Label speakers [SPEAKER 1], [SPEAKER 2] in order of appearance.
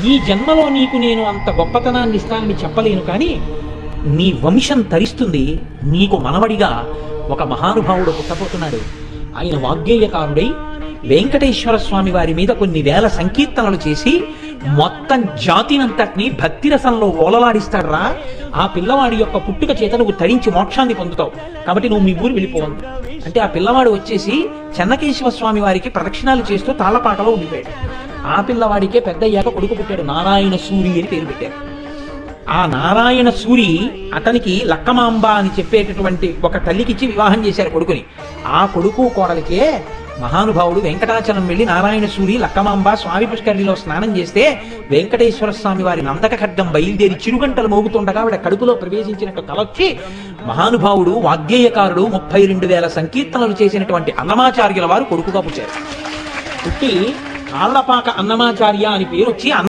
[SPEAKER 1] ఈ జన్మలో నీకు నేను అంత గొప్పతనాన్ని ఇస్తానని చెప్పలేను కానీ నీ వంశం తరిస్తుంది నీకు మనవడిగా ఒక మహానుభావుడు పుట్టబోతున్నాడు ఆయన వాగ్గేయకారుడై వెంకటేశ్వర స్వామి వారి మీద కొన్ని వేల సంకీర్తనలు చేసి మొత్తం జాతినంతటిని భక్తి రసంలో ఓలలాడిస్తాడరా ఆ పిల్లవాడి యొక్క పుట్టుక చేత నువ్వు తరించి మోక్షాన్ని పొందుతావు కాబట్టి నువ్వు మీ ఊరు వెళ్ళిపోవద్దు అంటే ఆ పిల్లవాడు వచ్చేసి చెన్నకేశవ స్వామి వారికి ప్రదక్షిణాలు చేస్తూ తాళపాటలో ఉండిపోయాడు ఆ పిల్లవాడికే పెద్ద అయ్యాక కొడుకు పుట్టాడు నారాయణ సూరి అని పేరు పెట్టారు ఆ నారాయణ సూరి అతనికి లక్కమాంబ అని చెప్పేటటువంటి ఒక తల్లికిచ్చి వివాహం చేశారు కొడుకుని ఆ కొడుకు కోడలికే మహానుభావుడు వెంకటాచలం వెళ్లి నారాయణ సూరి లక్కమాంబ స్వామి పుష్కరిణిలో స్నానం చేస్తే వెంకటేశ్వర స్వామి వారి నందక ఖడ్గం బయలుదేరి చిరుగంటలు మోగుతుండగా ఆవిడ కడుపులో ప్రవేశించినట్టు కలొచ్చి మహానుభావుడు వాగ్గేయకారుడు ముప్పై రెండు వేల సంకీర్తనలు చేసినటువంటి అన్నమాచార్యుల వారు కొడుకుగా పుట్టారు పుట్టి కాళ్లపాక అన్నమాచార్య అని పేరు వచ్చి